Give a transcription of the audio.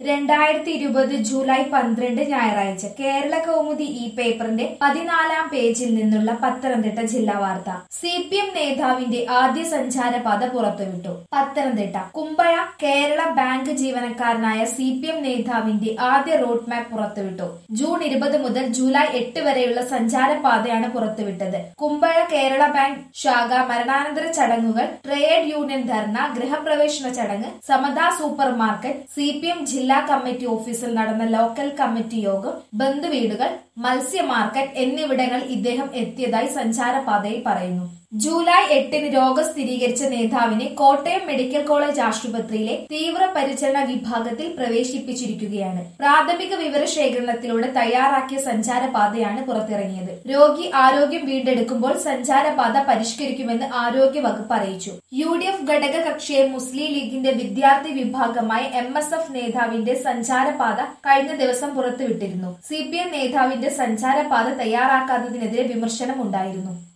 രണ്ടായിരത്തി ഇരുപത് ജൂലൈ പന്ത്രണ്ട് ഞായറാഴ്ച കേരള കൗമുദി ഈ പേപ്പറിന്റെ പതിനാലാം പേജിൽ നിന്നുള്ള പത്തനംതിട്ട ജില്ലാ വാർത്ത സി പി എം നേതാവിന്റെ ആദ്യ സഞ്ചാരപാത പുറത്തുവിട്ടു പത്തനംതിട്ട കുമ്പഴ കേരള ബാങ്ക് ജീവനക്കാരനായ സി പി എം നേതാവിന്റെ ആദ്യ റോഡ് മാപ്പ് പുറത്തുവിട്ടു ജൂൺ ഇരുപത് മുതൽ ജൂലൈ എട്ട് വരെയുള്ള സഞ്ചാരപാതയാണ് പുറത്തുവിട്ടത് കുമ്പഴ കേരള ബാങ്ക് ശാഖ മരണാനന്തര ചടങ്ങുകൾ ട്രേഡ് യൂണിയൻ ധർണ ഗൃഹപ്രവേശന ചടങ്ങ് Samata super market C P M ജില്ലാ കമ്മിറ്റി ഓഫീസിൽ നടന്ന ലോക്കൽ കമ്മിറ്റി യോഗം ബന്ധുവീടുകൾ മത്സ്യ മാർക്കറ്റ് എന്നിവിടങ്ങളിൽ ഇദ്ദേഹം എത്തിയതായി സഞ്ചാരപാതയിൽ പറയുന്നു ജൂലൈ എട്ടിന് രോഗം സ്ഥിരീകരിച്ച നേതാവിനെ കോട്ടയം മെഡിക്കൽ കോളേജ് ആശുപത്രിയിലെ തീവ്രപരിചരണ വിഭാഗത്തിൽ പ്രവേശിപ്പിച്ചിരിക്കുകയാണ് പ്രാഥമിക വിവരശേഖരണത്തിലൂടെ തയ്യാറാക്കിയ സഞ്ചാരപാതയാണ് പുറത്തിറങ്ങിയത് രോഗി ആരോഗ്യം വീണ്ടെടുക്കുമ്പോൾ സഞ്ചാരപാത പരിഷ്കരിക്കുമെന്ന് ആരോഗ്യ വകുപ്പ് അറിയിച്ചു യു ഡി എഫ് ഘടക കക്ഷിയെ മുസ്ലിം ലീഗിന്റെ വിദ്യാർത്ഥി വിഭാഗമായ എം എസ് എഫ് നേതാവിന്റെ സഞ്ചാരപാത കഴിഞ്ഞ ദിവസം പുറത്തുവിട്ടിരുന്നു സി പി എം നേതാവിന്റെ സഞ്ചാരപാത തയ്യാറാക്കാത്തതിനെതിരെ വിമർശനം ഉണ്ടായിരുന്നു